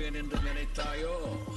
விடுவேன் என்று நினைத்தாயோ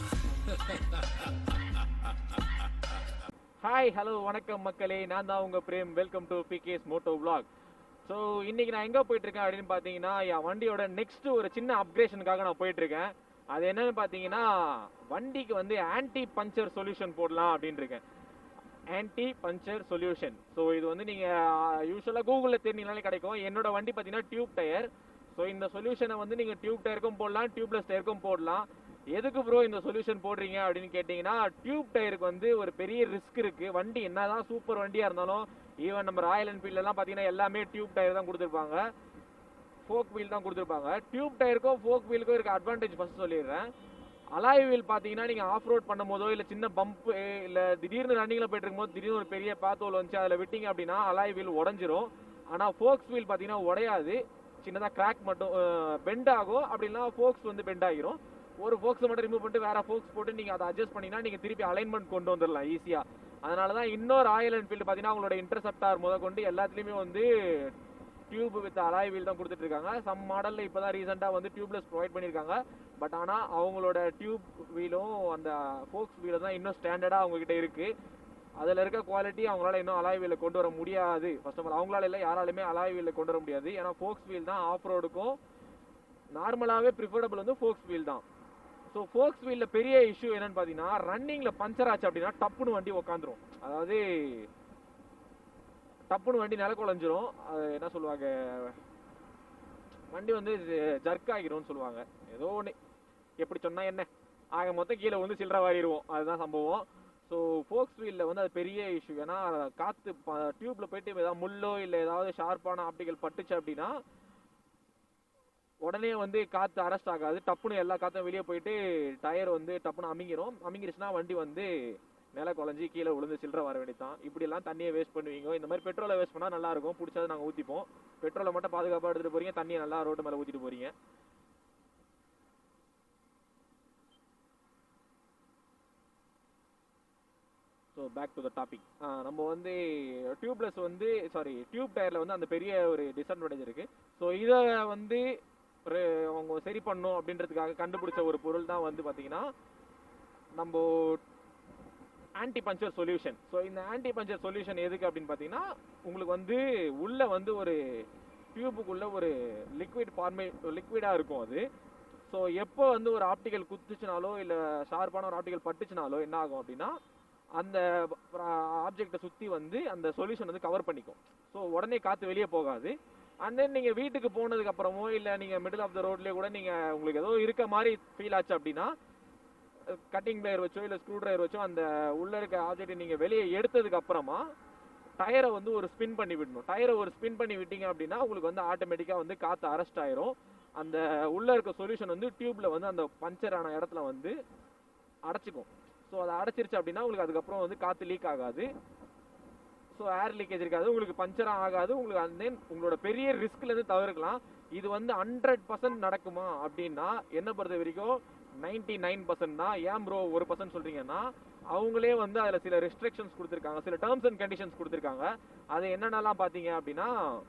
ஹாய் ஹலோ வணக்கம் மக்களே நான் தான் உங்க Prem welcome to PKS moto vlog so இன்னைக்கு நான் எங்க போயிட்டு இருக்கேன் அப்படின்னு பார்த்தீங்கன்னா என் வண்டியோட நெக்ஸ்ட் ஒரு சின்ன அப்கிரேஷனுக்காக நான் போயிட்டு இருக்கேன் அது என்னன்னு பார்த்தீங்கன்னா வண்டிக்கு வந்து ஆன்டி பஞ்சர் சொல்யூஷன் போடலாம் அப்படின்னு இருக்கேன் ஆன்டி பஞ்சர் சொல்யூஷன் ஸோ இது வந்து நீங்க யூஸ்வலாக கூகுளில் தேடினாலே கிடைக்கும் என்னோட வண்டி பார்த்தீங்கன்னா டியூப் டயர் ஸோ இந்த சொல்யூஷனை வந்து நீங்க டியூப் டயருக்கும் போடலாம் டியூப்லெஸ் டயருக்கும் போடலாம் எதுக்கு ப்ரோ இந்த சொல்யூஷன் போடுறீங்க அப்படின்னு கேட்டிங்கன்னா டியூப் டயருக்கு வந்து ஒரு பெரிய ரிஸ்க் இருக்கு வண்டி என்னதான் சூப்பர் வண்டியா இருந்தாலும் ஈவன் நம்ம ராயல் என்ஃபீல்ட்லாம் பார்த்தீங்கன்னா எல்லாமே டியூப் டயர் தான் கொடுத்துருப்பாங்க ஃபோக் வீல் தான் கொடுத்துருப்பாங்க டியூப் டயருக்கும் ஃபோக் வீலுக்கும் இருக்க அட்வான்டேஜ் ஃபர்ஸ்ட் சொல்லிடுறேன் அலாய் வீல் பார்த்தீங்கன்னா நீங்கள் ஆஃப் ரோட் பண்ணும் போதோ இல்லை சின்ன பம்ப் இல்லை திடீர்னு ரன்னிங்கில் போயிட்டு இருக்கும்போது திடீர்னு ஒரு பெரிய பாத்தோல் வந்துச்சு அதில் விட்டீங்க அப்படின்னா அலாய் வீல் உடஞ்சிரும் ஆனால் ஃபோக்ஸ் வீல் பார்த்தீங்கன்னா உடையாது சின்னதாக கிராக் மட்டும் பெண்ட் ஆகும் அப்படின்னா ஃபோக்ஸ் வந்து பெண்ட் ஆகிரும் ஒரு ஃபோக்ஸை மட்டும் ரிமூவ் பண்ணிட்டு வேற ஃபோக்ஸ் போட்டு நீங்கள் அதை அட்ஜஸ்ட் பண்ணீங்கன்னா நீங்கள் திருப்பி அலைன்மெண்ட் கொண்டு வந்துடலாம் ஈஸியாக அதனால தான் இன்னொரு ராயல் என்ஃபீல்டு பார்த்தீங்கன்னா அவங்களோட இன்டர்செப்டார் முத கொண்டு எல்லாத்துலேயுமே வந்து டியூப் வித் அலாய் வீல் தான் கொடுத்துட்டு இருக்காங்க சம் மாடலில் இப்போ தான் ரீசெண்டாக வந்து டியூப்லெஸ் ப்ரொவைட் பண்ணியிருக்காங்க பட் ஆனால் அவங்களோட டியூப் வீலும் அந்த ஃபோக்ஸ் வீலும் தான் இன்னும் ஸ்டாண்டர்டாக அவங்ககிட்ட இருக்குது அதில் இருக்க குவாலிட்டி அவங்களால இன்னும் அலாய் வீலை கொண்டு வர முடியாது ஃபர்ஸ்ட் ஆஃப் ஆல் அவங்களால இல்லை யாராலுமே அலாய் வீலை கொண்டு வர முடியாது ஏன்னா ஃபோக்ஸ் வீல் தான் ஆஃப் ரோடுக்கும் நார்மலாகவே ப்ரிஃபரபிள் வந்து ஃபோக்ஸ் வீல் தான் ஸோ ஃபோக்ஸ் வீலில் பெரிய இஷ்யூ என்னன்னு பார்த்தீங்கன்னா ரன்னிங்கில் பஞ்சர் ஆச்சு அப்படின்னா டப்புன்னு வண்டி உக்காந்துரும் அதாவது டப்புன்னு வண்டி நில குழஞ்சிரும் அது என்ன சொல்லுவாங்க வண்டி வந்து ஜர்க் ஆகிரும்னு சொல்லுவாங்க ஏதோ ஒன்று எப்படி சொன்னா என்ன ஆக மொத்தம் கீழே வந்து சில்லற வாரிடுவோம் அதுதான் சம்பவம் ஸோ ஃபோக்ஸ் வீலில் வந்து அது பெரிய இஷ்யூ ஏன்னா காற்று டியூப்ல போயிட்டு ஏதாவது முள்ளோ இல்லை ஏதாவது ஷார்ப்பான ஆப்டிக்கல் பட்டுச்சு அப்படின்னா உடனே வந்து காற்று அரெஸ்ட் ஆகாது டப்புன்னு எல்லா காற்றும் வெளியே போயிட்டு டயர் வந்து டப்புன்னு அமிங்கிரும் அமிங்கிருச்சுன்னா வண்டி வந்து நில குழஞ்சி கீழே விழுந்து சில்லற வர வேண்டியதான் இப்படியெல்லாம் தண்ணியை வேஸ்ட் பண்ணுவீங்க இந்த மாதிரி பெட்ரோலை வேஸ்ட் பண்ணால் நல்லா இருக்கும் பிடிச்சது நாங்கள் ஊற்றிப்போம் பெட்ரோலை மட்டும் பாதுகாப்பாக எடுத்துகிட்டு போறீங்க தண்ணியை நல்லா ரோட்டு மேலே ஊற்றிட்டு போறீங்க so back to the topic நம்ம வந்து டியூப்லெஸ் வந்து சாரி டியூப் டயரில் வந்து அந்த பெரிய ஒரு டிஸ்அட்வான்டேஜ் இருக்குது ஸோ இதை வந்து ஒரு அவங்க சரி பண்ணும் அப்படின்றதுக்காக கண்டுபிடிச்ச ஒரு பொருள் தான் வந்து பார்த்தீங்கன்னா நம்ம ஆன்டி பஞ்சர் சொல்யூஷன் ஸோ இந்த ஆன்டி பஞ்சர் சொல்யூஷன் எதுக்கு அப்படின்னு பார்த்தீங்கன்னா உங்களுக்கு வந்து உள்ள வந்து ஒரு டியூபுக்குள்ள ஒரு லிக்விட் ஃபார்மே லிக்விடாக இருக்கும் அது ஸோ எப்போ வந்து ஒரு ஆப்டிக்கல் குத்துச்சுனாலோ இல்லை ஷார்ப்பான ஒரு ஆப்டிக்கல் பட்டுச்சுனாலோ என்ன ஆகும் அப்படின்னா அந்த ஆப்ஜெக்டை சுற்றி வந்து அந்த சொல்யூஷன் வந்து கவர் பண்ணிக்கும் ஸோ உடனே காற்று வெளியே போகாது அண்ட் தென் நீங்கள் வீட்டுக்கு போனதுக்கு அப்புறமோ இல்லை நீங்கள் மிடில் ஆஃப் த ரோட்லேயே கூட நீங்கள் உங்களுக்கு ஏதோ இருக்க மாதிரி ஃபீல் ஆச்சு அப்படின்னா கட்டிங் பிளேயர் வச்சோ இல்லை ஸ்க்ரூ டிரைவர் வச்சோ அந்த உள்ள இருக்க ஆப்ஜெக்ட் நீங்கள் வெளியே எடுத்ததுக்கு அப்புறமா டயரை வந்து ஒரு ஸ்பின் பண்ணி விடணும் டயரை ஒரு ஸ்பின் பண்ணி விட்டீங்க அப்படின்னா உங்களுக்கு வந்து ஆட்டோமேட்டிக்காக வந்து காற்று அரெஸ்ட் ஆயிரும் அந்த உள்ள இருக்க சொல்யூஷன் வந்து டியூப்ல வந்து அந்த பஞ்சர் ஆன இடத்துல வந்து அடைச்சிக்கும் ஸோ அதை அடைச்சிருச்சு அப்படின்னா உங்களுக்கு அதுக்கப்புறம் வந்து காற்று லீக் ஆகாது ஸோ ஏர் லீக்கேஜ் இருக்காது உங்களுக்கு பஞ்சரும் ஆகாது உங்களுக்கு அந்த உங்களோட பெரிய ரிஸ்க்லேருந்து தவிர்க்கலாம் இது வந்து ஹண்ட்ரட் பர்சன்ட் நடக்குமா அப்படின்னா என்ன பொறுத்த வரைக்கும் நைன்டி நைன் பர்சன்ட் தான் ஏன் ப்ரோ ஒரு பர்சன்ட் சொல்றீங்கன்னா அவங்களே வந்து அதில் சில ரெஸ்ட்ரிக்ஷன்ஸ் கொடுத்துருக்காங்க சில டேர்ம்ஸ் அண்ட் கண்டிஷன்ஸ் கொடுத்துருக்காங்க அது என்னென்னலாம் பார்த்தீங்க அப்படின்னா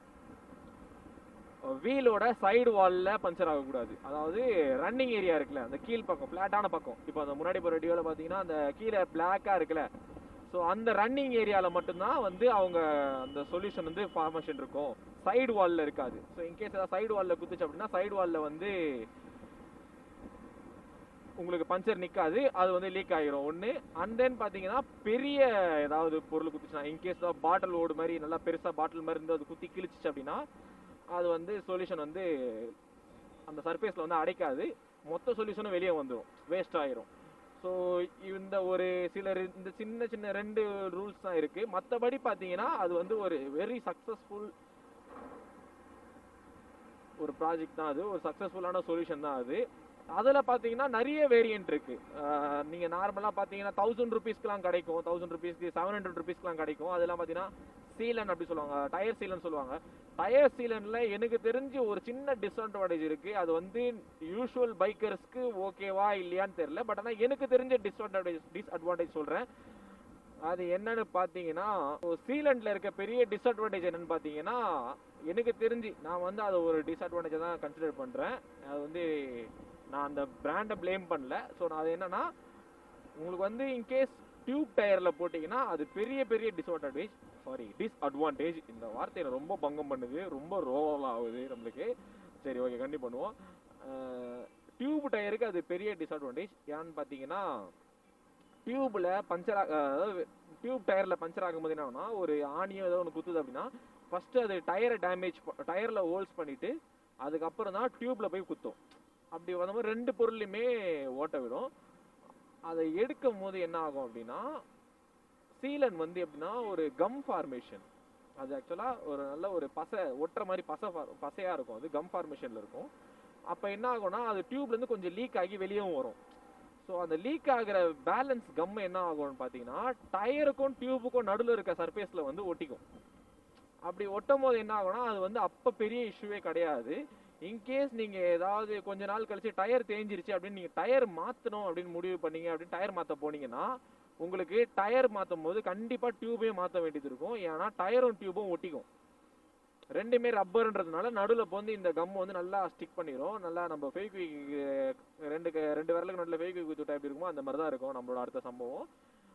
வீலோட சைடு வாலில் பஞ்சர் ஆகக்கூடாது அதாவது ரன்னிங் ஏரியா இருக்குல்ல அந்த கீழ் பக்கம் ஃப்ளாட்டான பக்கம் இப்போ அந்த முன்னாடி போகிற வீடியோவில் பார்த்தீங்கன்னா அந்த கீழே பிளாக்காக இருக்குல்ல ஸோ அந்த ரன்னிங் ஏரியாவில் மட்டும்தான் வந்து அவங்க அந்த சொல்யூஷன் வந்து ஃபார்மேஷன் இருக்கும் சைடு வாலில் இருக்காது ஸோ இன்கேஸ் ஏதாவது சைடு வாலில் குத்துச்சு அப்படின்னா சைடு வாலில் வந்து உங்களுக்கு பஞ்சர் நிற்காது அது வந்து லீக் ஆகிரும் ஒன்று அண்ட் தென் பார்த்தீங்கன்னா பெரிய ஏதாவது பொருள் குத்துச்சுன்னா இன்கேஸ் ஏதாவது பாட்டில் ஓடு மாதிரி நல்லா பெருசாக பாட்டில் மாதிரி இருந்து அது குத்தி கிழிச்சிச்சு அப்படின்னா அது வந்து சொல்யூஷன் வந்து அந்த சர்ஃபேஸில் வந்து அடைக்காது மொத்த சொல்யூஷனும் வெளியே வந்துடும் வேஸ்ட் ஆயிரும் ஸோ இந்த ஒரு சில ரெ- இந்த சின்ன சின்ன ரெண்டு ரூல்ஸ் தான் இருக்குது மற்றபடி பார்த்தீங்கன்னா அது வந்து ஒரு வெரி சக்ஸஸ்ஃபுல் ஒரு ப்ராஜெக்ட் தான் அது ஒரு சக்ஸஸ்ஃபுல்லான சொல்யூஷன் தான் அது அதில் பார்த்தீங்கன்னா நிறைய வேரியன்ட் இருக்கு அஹ் நீங்க நார்மலாக பார்த்தீங்கன்னா தௌசண்ட் ருபீஸ்க்குலாம் கிடைக்கும் தௌசண்ட் ருபீஸ்க்கு செவன் ஹண்ட்ரட் ருபீஸ்க்குலாம் கிடைக்கும் அதெல்லாம் பார்த்தீங்கன்னா சீலன் அப்படி சொல்லுவாங்க டயர் சீலன் சொல்லுவாங்க டயர் சீலன்ல எனக்கு தெரிஞ்சு ஒரு சின்ன டிஸ்அட்வான்டேஜ் இருக்கு அது வந்து யூஷுவல் பைக்கர்ஸ்க்கு ஓகேவா இல்லையான்னு தெரியல பட் ஆனால் எனக்கு தெரிஞ்ச டிஸ்அட்வான்டேஜ் டிஸ்அட்வான்டேஜ் சொல்றேன் அது என்னன்னு பார்த்தீங்கன்னா சீலண்ட்ல இருக்க பெரிய டிஸ்அட்வான்டேஜ் என்னன்னு பார்த்தீங்கன்னா எனக்கு தெரிஞ்சு நான் வந்து அதை ஒரு டிஸ்அட்வான்டேஜ் தான் கன்சிடர் பண்றேன் அது வந்து நான் அந்த பிராண்டை ப்ளேம் பண்ணல ஸோ நான் அது என்னன்னா உங்களுக்கு வந்து இன்கேஸ் டியூப் டயரில் போட்டிங்கன்னா அது பெரிய பெரிய டிஸ்அட்வான்டேஜ் சாரி டிஸ்அட்வான்டேஜ் இந்த வார்த்தையை ரொம்ப பங்கம் பண்ணுது ரொம்ப ரோல் ஆகுது நம்மளுக்கு சரி ஓகே கண்டி பண்ணுவோம் டியூப் டயருக்கு அது பெரிய டிஸ்அட்வான்டேஜ் ஏன்னு பார்த்தீங்கன்னா டியூப்ல பஞ்சர் அதாவது டியூப் டயர்ல பஞ்சர் ஆகும்போது என்ன ஆகும்னா ஒரு ஆணியோ ஏதோ ஒன்று குத்துது அப்படின்னா ஃபர்ஸ்ட் அது டயரை டேமேஜ் டயர்ல ஹோல்ஸ் பண்ணிட்டு அதுக்கப்புறம் தான் டியூப்ல போய் குத்தும் அப்படி வந்த மாதிரி ரெண்டு பொருளையுமே ஓட்ட விடும் அதை எடுக்கும் போது என்ன ஆகும் அப்படின்னா சீலன் வந்து எப்படின்னா ஒரு கம் ஃபார்மேஷன் அது ஆக்சுவலாக ஒரு நல்ல ஒரு பசை ஒட்டுற மாதிரி பசை ஃபா- பசையா இருக்கும் அது கம் ஃபார்மேஷனில் இருக்கும் அப்போ என்ன ஆகும்னா அது டியூப்லேருந்து கொஞ்சம் லீக் ஆகி வெளியவும் வரும் ஸோ அந்த லீக் ஆகிற பேலன்ஸ் கம் என்ன ஆகும்னு பார்த்தீங்கன்னா டயருக்கும் டியூபுக்கும் நடுவில் இருக்க சர்ஃபேஸில் வந்து ஒட்டிக்கும் அப்படி ஒட்டும் போது என்ன ஆகும்னா அது வந்து அப்போ பெரிய இஷ்யூவே கிடையாது இன்கேஸ் நீங்கள் ஏதாவது கொஞ்ச நாள் கழிச்சு டயர் தேஞ்சிருச்சு அப்படின்னு நீங்கள் டயர் மாற்றணும் அப்படின்னு முடிவு பண்ணீங்க அப்படின்னு டயர் மாற்ற போனீங்கன்னா உங்களுக்கு டயர் மாற்றும் போது கண்டிப்பாக டியூபையும் மாற்ற வேண்டியது இருக்கும் ஏன்னா டயரும் டியூபும் ஒட்டிக்கும் ரெண்டுமே ரப்பர்ன்றதுனால நடுவில் வந்து இந்த கம் வந்து நல்லா ஸ்டிக் பண்ணிரும் நல்லா நம்ம ஃபெய்க்விக் ரெண்டு க- ரெண்டு விரலுக்கு நடுவில் ஃபெய்க்விக் குத்து எப்படி இருக்குமோ அந்த மாதிரி தான் இருக்கும் நம்மளோட அடுத்த சம்பவம்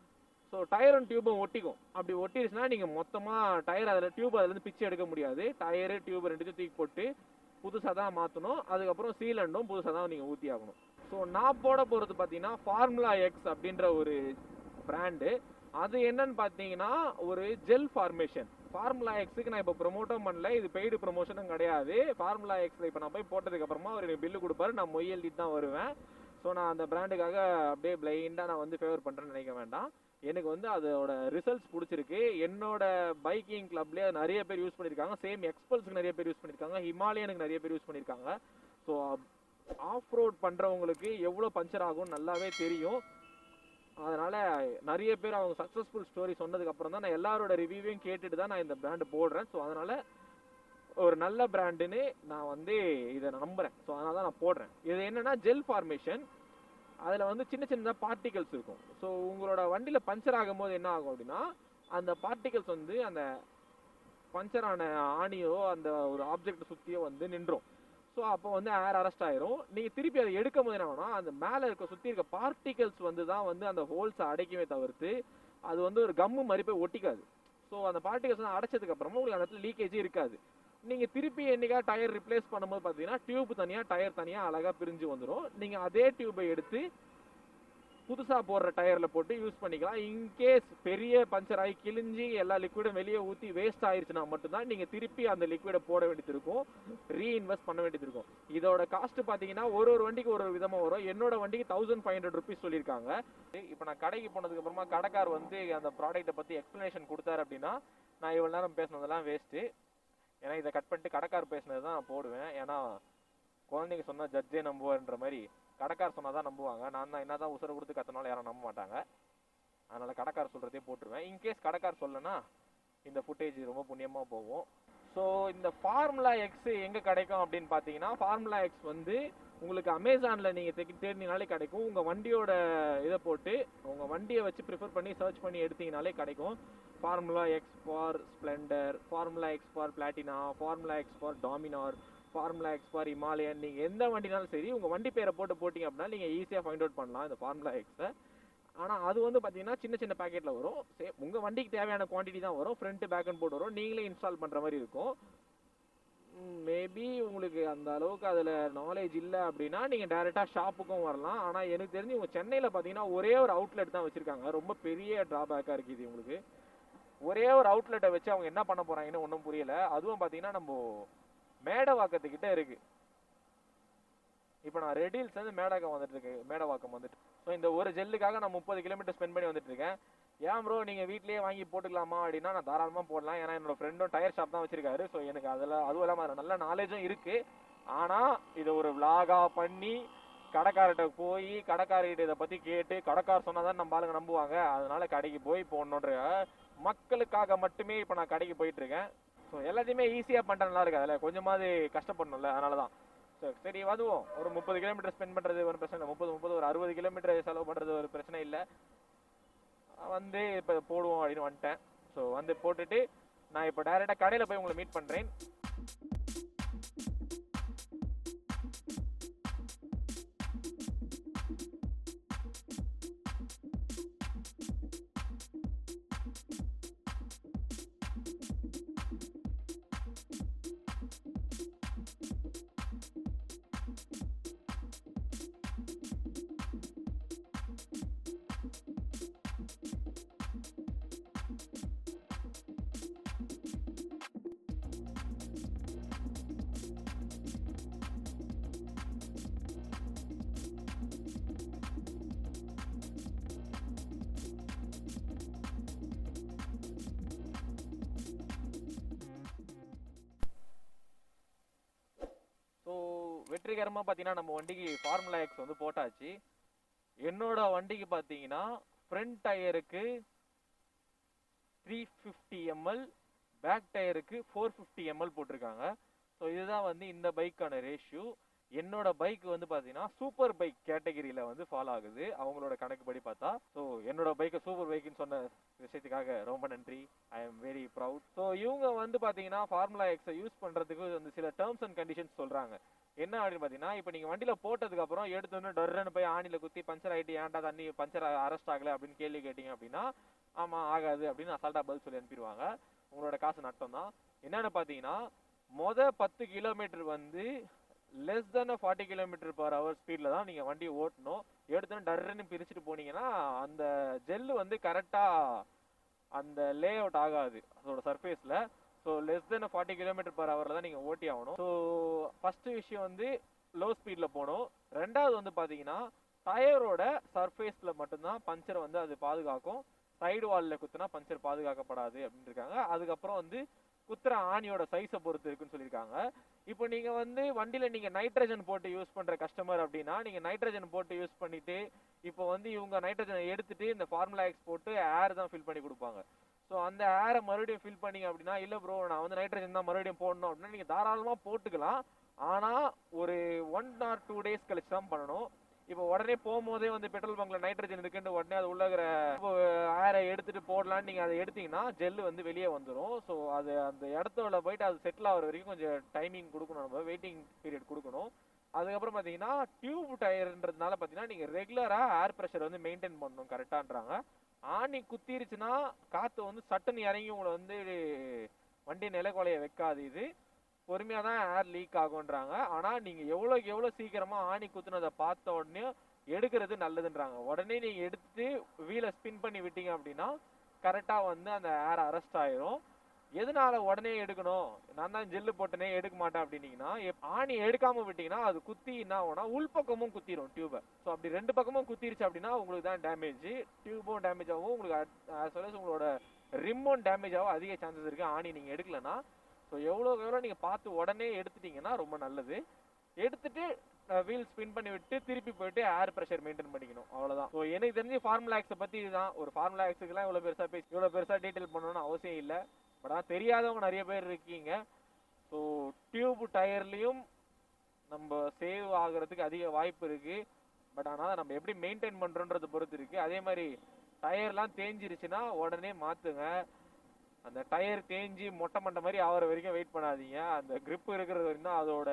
ஸோ டயரும் டியூபும் ஒட்டிக்கும் அப்படி ஒட்டிருச்சுன்னா நீங்கள் மொத்தமாக டயர் அதில் டியூப் அதுலேருந்து பிச்சு எடுக்க முடியாது டயரு டியூப் ரெண்டுத்தையும் தூக்கி போட்டு புதுசாக தான் மாற்றணும் அதுக்கப்புறம் சீலண்டும் புதுசாக தான் நீங்கள் ஊற்றி ஆகணும் ஸோ நான் போட போகிறது பார்த்தீங்கன்னா ஃபார்முலா எக்ஸ் அப்படின்ற ஒரு பிராண்டு அது என்னன்னு பார்த்தீங்கன்னா ஒரு ஜெல் ஃபார்மேஷன் ஃபார்முலா எக்ஸுக்கு நான் இப்போ ப்ரொமோட்டும் பண்ணல இது பெய்டு ப்ரொமோஷனும் கிடையாது ஃபார்முலா எக்ஸில் இப்போ நான் போய் போட்டதுக்கு அப்புறமா அவர் எனக்கு பில்லு கொடுப்பாரு நான் மொய் எழுதிட்டு தான் வருவேன் ஸோ நான் அந்த பிராண்டுக்காக அப்படியே பிளைண்டாக நான் வந்து ஃபேவர் பண்ணுறேன்னு நினைக்க வேண்டாம் எனக்கு வந்து அதோட ரிசல்ட்ஸ் பிடிச்சிருக்கு என்னோட பைக்கிங் கிளப்லேயே நிறைய பேர் யூஸ் பண்ணியிருக்காங்க சேம் எக்ஸ்பல்ஸுக்கு நிறைய பேர் யூஸ் பண்ணியிருக்காங்க ஹிமாலயனுக்கு நிறைய பேர் யூஸ் பண்ணியிருக்காங்க ஸோ ஆஃப் ரோட் பண்ணுறவங்களுக்கு எவ்வளோ பஞ்சர் ஆகும்னு நல்லாவே தெரியும் அதனால நிறைய பேர் அவங்க சக்ஸஸ்ஃபுல் ஸ்டோரி சொன்னதுக்கு அப்புறம் தான் நான் எல்லாரோட ரிவ்யூவையும் கேட்டுட்டு தான் நான் இந்த பிராண்டு போடுறேன் ஸோ அதனால ஒரு நல்ல பிராண்டுன்னு நான் வந்து இதை நம்புறேன் ஸோ அதனால தான் நான் போடுறேன் இது என்னன்னா ஜெல் ஃபார்மேஷன் அதில் வந்து சின்ன சின்னதாக பார்ட்டிகல்ஸ் இருக்கும் ஸோ உங்களோட வண்டியில் பஞ்சர் ஆகும்போது என்ன ஆகும் அப்படின்னா அந்த பார்ட்டிகல்ஸ் வந்து அந்த பஞ்சர் ஆன ஆணியோ அந்த ஒரு ஆப்ஜெக்ட் சுற்றியோ வந்து நின்றும் ஸோ அப்போ வந்து ஏர் அரெஸ்ட் ஆயிரும் நீங்கள் திருப்பி அதை எடுக்கும் போது என்ன ஆகும்னா அந்த மேலே இருக்க சுற்றி இருக்க பார்ட்டிகல்ஸ் வந்து தான் வந்து அந்த ஹோல்ஸை அடைக்குமே தவிர்த்து அது வந்து ஒரு கம்மு மாதிரி போய் ஒட்டிக்காது ஸோ அந்த பார்ட்டிகல்ஸ் வந்து அடைச்சதுக்கு அப்புறமா உங்களுக்கு அந்த இடத்துல லீக்கேஜே இருக்காது நீங்கள் திருப்பி என்னைக்கா டயர் ரிப்ளேஸ் பண்ணும்போது பார்த்தீங்கன்னா டியூப் தனியாக டயர் தனியாக அழகாக பிரிஞ்சு வந்துடும் நீங்கள் அதே டியூபை எடுத்து புதுசாக போடுற டயரில் போட்டு யூஸ் பண்ணிக்கலாம் இன்கேஸ் பெரிய பஞ்சர் ஆகி கிழிஞ்சி எல்லா லிக்விடும் வெளியே ஊற்றி வேஸ்ட் ஆயிருச்சுன்னா மட்டும்தான் நீங்கள் திருப்பி அந்த லிக்விடை போட வேண்டியது இருக்கும் ரீஇன்வெஸ்ட் பண்ண வேண்டியது இருக்கும் இதோட காஸ்ட் பார்த்தீங்கன்னா ஒரு ஒரு வண்டிக்கு ஒரு ஒரு விதமாக வரும் என்னோட வண்டிக்கு தௌசண்ட் ஃபைவ் ஹண்ட்ரட் ருபீஸ் சொல்லியிருக்காங்க இப்போ நான் கடைக்கு போனதுக்கு அப்புறமா கடைக்கார் வந்து அந்த ப்ராடக்ட்டை பற்றி எக்ஸ்ப்ளனேஷன் கொடுத்தாரு அப்படின்னா நான் இவ்வளோ நேரம் பேசுனதெல்லாம் வேஸ்ட்டு ஏன்னா இதை கட் பண்ணிட்டு கடைக்கார் பேசுனது தான் நான் போடுவேன் ஏன்னா குழந்தைங்க சொன்னால் ஜட்ஜே நம்புவார்ன்ற மாதிரி கடைக்கார் சொன்னால் தான் நம்புவாங்க நான் தான் என்ன தான் உசுரை கொடுத்து கத்தனாலும் யாரும் நம்ப மாட்டாங்க அதனால கடைக்கார் சொல்கிறதே போட்டுருவேன் இன்கேஸ் கடைக்கார் சொல்லனா இந்த ஃபுட்டேஜ் ரொம்ப புண்ணியமாக போகும் ஸோ இந்த ஃபார்முலா எக்ஸ் எங்கே கிடைக்கும் அப்படின்னு பார்த்தீங்கன்னா ஃபார்முலா எக்ஸ் வந்து உங்களுக்கு அமேசானில் நீங்கள் தேடி தேடினாலே கிடைக்கும் உங்கள் வண்டியோட இதை போட்டு உங்கள் வண்டியை வச்சு ப்ரிஃபர் பண்ணி சர்ச் பண்ணி எடுத்தீங்கனாலே கிடைக்கும் formula X for Splendor formula X for Platina formula X for Dominar formula X for Himalayan நீங்கள் எந்த வண்டினாலும் சரி உங்கள் வண்டி பேரை போட்டு போட்டிங்க அப்படின்னா நீங்கள் ஈஸியாக ஃபைண்ட் அவுட் பண்ணலாம் இந்த ஃபார்முலா எக்ஸை ஆனால் அது வந்து பார்த்தீங்கன்னா சின்ன சின்ன பேக்கெட்டில் வரும் சே உங்கள் வண்டிக்கு தேவையான குவான்டிட்டி தான் வரும் ஃப்ரண்ட் பேக் அண்ட் போர்டு வரும் நீங்களே இன்ஸ்டால் பண்ணுற மாதிரி இருக்கும் மேபி உங்களுக்கு அந்த அளவுக்கு அதில் நாலேஜ் இல்லை அப்படின்னா நீங்கள் டேரெக்டாக ஷாப்புக்கும் வரலாம் ஆனால் எனக்கு தெரிஞ்சு உங்கள் சென்னையில் பார்த்தீங்கன்னா ஒரே ஒரு அவுட்லெட் தான் வச்சுருக்காங்க ரொம்ப பெரிய ட்ராபேக்காக இருக்குது இது உங்களுக்கு ஒரே ஒரு அவுட்லெட்டை வச்சு அவங்க என்ன பண்ண போகிறாங்கன்னு ஒன்றும் புரியல அதுவும் பார்த்தீங்கன்னா நம்ம மேடவாக்கத்துக்கிட்ட இருக்குது இப்போ நான் ரெடில்ஸ் வந்து மேடவாக்கம் வந்துட்டு இருக்கு மேடவாக்கம் வந்துட்டு ஸோ இந்த ஒரு ஜெல்லுக்காக நான் முப்பது கிலோமீட்டர் ஸ்பெண்ட் பண்ணி வந்துட்டு இருக்கேன் ஏன் ப்ரோ நீங்கள் வீட்லயே வாங்கி போட்டுக்கலாமா அப்படின்னா நான் தாராளமாக போடலாம் ஏன்னா என்னோட ஃப்ரெண்டும் டயர் ஷாப் தான் வச்சிருக்காரு ஸோ எனக்கு அதில் அதுவும் இல்லாமல் அதில் நல்ல நாலேஜும் இருக்கு ஆனால் இதை ஒரு vlog-ஆ பண்ணி கடைக்கார்கிட்ட போய் கடைக்காரர்கிட்ட இதை பற்றி கேட்டு கடைக்கார் சொன்னால் தான் நம்ம ஆளுங்க நம்புவாங்க அதனால கடைக்கு போய் போடணுன்ற மக்களுக்காக மட்டுமே இப்போ நான் கடைக்கு போயிட்டு இருக்கேன் ஸோ எல்லாத்தையுமே ஈஸியாக பண்ணுற நல்லா இருக்கு அதில் கொஞ்சமாவது கஷ்டப்படணும்ல அதனால தான் சரி சரி அதுவும் ஒரு முப்பது கிலோமீட்டர் ஸ்பெண்ட் பண்ணுறது ஒரு பிரச்சனை இல்லை முப்பது முப்பது ஒரு அறுபது கிலோமீட்டர் செலவு பண்ணுறது ஒரு பிரச்சனை இல்லை வந்து இப்போ போடுவோம் அப்படின்னு வந்துட்டேன் ஸோ வந்து போட்டுட்டு நான் இப்போ டைரெக்டாக கடையில் போய் உங்களை மீட் பண்ணுறேன் வெற்றிகரமாக பார்த்தீங்கன்னா நம்ம வண்டிக்கு ஃபார்முலா எக்ஸ் வந்து போட்டாச்சு என்னோட வண்டிக்கு பார்த்தீங்கன்னா ஃப்ரண்ட் டயருக்கு த்ரீ ஃபிஃப்டி எம்எல் பேக் டயருக்கு ஃபோர் ஃபிஃப்டி எம்எல் போட்டிருக்காங்க ஸோ இதுதான் வந்து இந்த பைக்கான ரேஷியோ என்னோட பைக் வந்து பார்த்தீங்கன்னா சூப்பர் பைக் கேட்டகரியில் வந்து ஃபாலோ ஆகுது அவங்களோட கணக்குப்படி பார்த்தா ஸோ என்னோட பைக்கை சூப்பர் பைக்குன்னு சொன்ன விஷயத்துக்காக ரொம்ப நன்றி I am very proud so இவங்க வந்து பார்த்தீங்கன்னா ஃபார்முலா எக்ஸை யூஸ் பண்ணுறதுக்கு வந்து சில டேர்ம்ஸ் அண்ட் கண்டிஷன்ஸ் சொல்கிறாங்க என்ன அப்படின்னு பார்த்தீங்கன்னா இப்போ நீங்கள் வண்டியில் போட்டதுக்கப்புறம் எடுத்தோன்னு டொர்ரன்னு போய் ஆணியில் குத்தி பஞ்சர் ஆகிட்டு ஏன்டா தண்ணி பஞ்சர் அரெஸ்ட் ஆகலை அப்படின்னு கேள்வி கேட்டிங்க அப்படின்னா ஆமாம் ஆகாது அப்படின்னு அசால்ட்டாக பதில் சொல்லி அனுப்பிடுவாங்க உங்களோட காசு நட்டம் தான் என்னென்னு பார்த்தீங்கன்னா மொத பத்து கிலோமீட்டர் வந்து less than forty kilometre per hour ஸ்பீடில் தான் நீங்கள் வண்டி ஓட்டணும் எடுத்தோன்னு டர்ன்னு பிரிச்சுட்டு போனீங்கன்னா அந்த ஜெல்லு வந்து கரெக்டாக அந்த லே அவுட் ஆகாது அதோட சர்ஃபேஸில் so less than forty kilometre per ஹவரில் தான் நீங்கள் ஓட்டி ஆகணும் ஸோ ஃபஸ்ட்டு விஷயம் வந்து லோ ஸ்பீடில் போகணும் ரெண்டாவது வந்து பார்த்தீங்கன்னா டயரோட சர்ஃபேஸில் மட்டும்தான் பஞ்சர் வந்து அது பாதுகாக்கும் சைடு வாலில் குத்துனா பஞ்சர் பாதுகாக்கப்படாது அப்படின்னு இருக்காங்க அதுக்கப்புறம் வந்து குத்துற ஆணியோட சைஸை பொறுத்து இருக்குன்னு சொல்லியிருக்காங்க இப்போ நீங்கள் வந்து வண்டியில் நீங்கள் நைட்ரஜன் போட்டு யூஸ் பண்ணுற கஸ்டமர் அப்படின்னா நீங்கள் நைட்ரஜன் போட்டு யூஸ் பண்ணிட்டு இப்போ வந்து இவங்க நைட்ரஜனை எடுத்துட்டு இந்த ஃபார்முலா எக்ஸ் போட்டு ஏர் தான் ஃபில் பண்ணி கொடுப்பாங்க ஸோ அந்த ஏரை மறுபடியும் ஃபில் பண்ணீங்க அப்படின்னா இல்லை ப்ரோ நான் வந்து நைட்ரஜன் தான் மறுபடியும் போடணும் அப்படின்னா நீங்கள் தாராளமாக போட்டுக்கலாம் ஆனால் ஒரு ஒன் ஆர் டூ டேஸ் கழிச்சு தான் பண்ணணும் இப்போ உடனே போகும்போதே வந்து பெட்ரோல் பங்க்ல நைட்ரஜன் இருக்குன்னு உடனே அது உள்ள இருக்கிற ஏரை எடுத்துட்டு போடலான்னு நீங்க அதை எடுத்தீங்கன்னா ஜெல்லு வந்து வெளியே வந்துடும் ஸோ அது அந்த இடத்துல போயிட்டு அது செட்டில் ஆகிற வரைக்கும் கொஞ்சம் டைமிங் கொடுக்கணும் நம்ம வெயிட்டிங் பீரியட் கொடுக்கணும் அதுக்கப்புறம் பார்த்தீங்கன்னா டியூப் டயர்ன்றதுனால பார்த்தீங்கன்னா நீங்கள் ரெகுலராக ஏர் ப்ரெஷர் வந்து மெயின்டைன் பண்ணணும் கரெக்டான்றாங்க ஆணி குத்திருச்சுன்னா காற்று வந்து சட்டுன்னு இறங்கி உங்களை வந்து வண்டி நிலக்கொலைய வைக்காது இது பொறுமையாக தான் ஏர் லீக் ஆகுன்றாங்க ஆனால் நீங்கள் எவ்வளோக்கு எவ்வளோ சீக்கிரமாக ஆணி குத்துனதை பார்த்த உடனே எடுக்கிறது நல்லதுன்றாங்க உடனே நீங்கள் எடுத்து வீலை ஸ்பின் பண்ணி விட்டீங்க அப்படின்னா கரெக்டாக வந்து அந்த ஏர் அரெஸ்ட் ஆயிரும் எதனால உடனே எடுக்கணும் நான் தான் ஜெல்லு போட்டனே எடுக்க மாட்டேன் அப்படின்னீங்கன்னா எப்- ஆணி எடுக்காம விட்டீங்கன்னா அது குத்தி என்ன ஆகும்னா உள்பக்கமும் குத்திரும் டியூபை ஸோ அப்படி ரெண்டு பக்கமும் குத்திருச்சு அப்படின்னா உங்களுக்கு தான் டேமேஜ் டியூபும் டேமேஜ் ஆகும் உங்களுக்கு as well as உங்களோட ரிம்மும் டேமேஜ் ஆகும் அதிக சான்சஸ் இருக்கு ஆணி நீங்கள் எடுக்கலனா ஸோ எவ்வளோக்கு எவ்வளோ நீங்கள் பார்த்து உடனே எடுத்துட்டீங்கன்னா ரொம்ப நல்லது எடுத்துட்டு வீல் ஸ்பின் பண்ணி விட்டு திருப்பி போயிட்டு ஏர் ப்ரெஷர் மெயின்டைன் பண்ணிக்கணும் அவ்வளவுதான் ஸோ எனக்கு தெரிஞ்சு ஃபார்முலா எக்ஸை பற்றி இதுதான் ஒரு ஃபார்முலா எக்ஸுக்குலாம் இவ்வளோ பெருசாக பேசி இவ்வளோ பெருசாக டீட்டெயில் பண்ணணும்னு அவசியம் இல்லை பட் ஆனால் தெரியாதவங்க நிறைய பேர் இருக்கீங்க ஸோ டியூப் டயர்லேயும் நம்ம சேவ் ஆகுறதுக்கு அதிக வாய்ப்பு இருக்கு பட் ஆனால் நம்ம எப்படி மெயின்டைன் பண்ணுறோன்றத பொறுத்து இருக்கு அதே மாதிரி டயர்லாம் தேஞ்சிருச்சுன்னா உடனே மாற்றுங்க அந்த டயர் தேஞ்சு மொட்டை மண்டை மாதிரி ஆகிற வரைக்கும் வெயிட் பண்ணாதீங்க அந்த grip இருக்கிறது வரைக்கும் தான் அதோட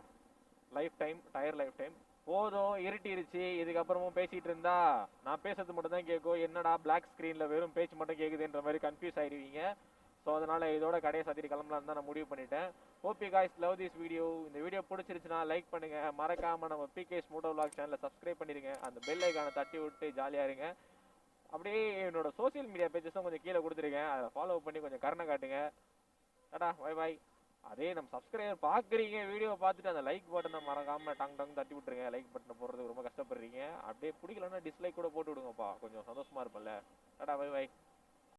life time tyre life time போதும் இருட்டிருச்சு இதுக்கப்புறமும் பேசிட்டு இருந்தா நான் பேசுறது மட்டும் தான் கேட்கும் என்னடா பிளாக் ஸ்க்ரீன்ல வெறும் பேச்சு மட்டும் கேக்குதுன்ற மாதிரி கன்ஃபியூஸ் ஆயிருவீங்க ஸோ அதனால இதோட கடையை சாத்திட்டு கிளம்பலாம் தான் நான் முடிவு பண்ணிட்டேன் hope you guys love this video இந்த வீடியோ பிடிச்சிருச்சுன்னா லைக் பண்ணுங்க மறக்காம நம்ம பிகேஸ் மோட்டோ vlog சேனலை சப்ஸ்கிரைப் பண்ணிருங்க அந்த பெல் ஐக்கானை தட்டி விட்டு ஜாலியா இருங்க அப்படியே என்னோட சோஷியல் மீடியா பேஜஸும் கொஞ்சம் கீழே கொடுத்துருக்கேன் அதை ஃபாலோ பண்ணி கொஞ்சம் கருணை காட்டுங்க டாடா பை பாய் அதே நம்ம சப்ஸ்கிரைபர் பார்க்குறீங்க வீடியோ பார்த்துட்டு அந்த லைக் பட்டனை மறக்காம டங் டங் தட்டி விட்டுருங்க லைக் பட்டனை போடுறதுக்கு ரொம்ப கஷ்டப்படுறீங்க அப்படியே பிடிக்கலன்னா டிஸ்லைக் கூட போட்டு விடுங்கப்பா கொஞ்சம் சந்தோஷமா இருப்பல்ல டாடா பை பாய்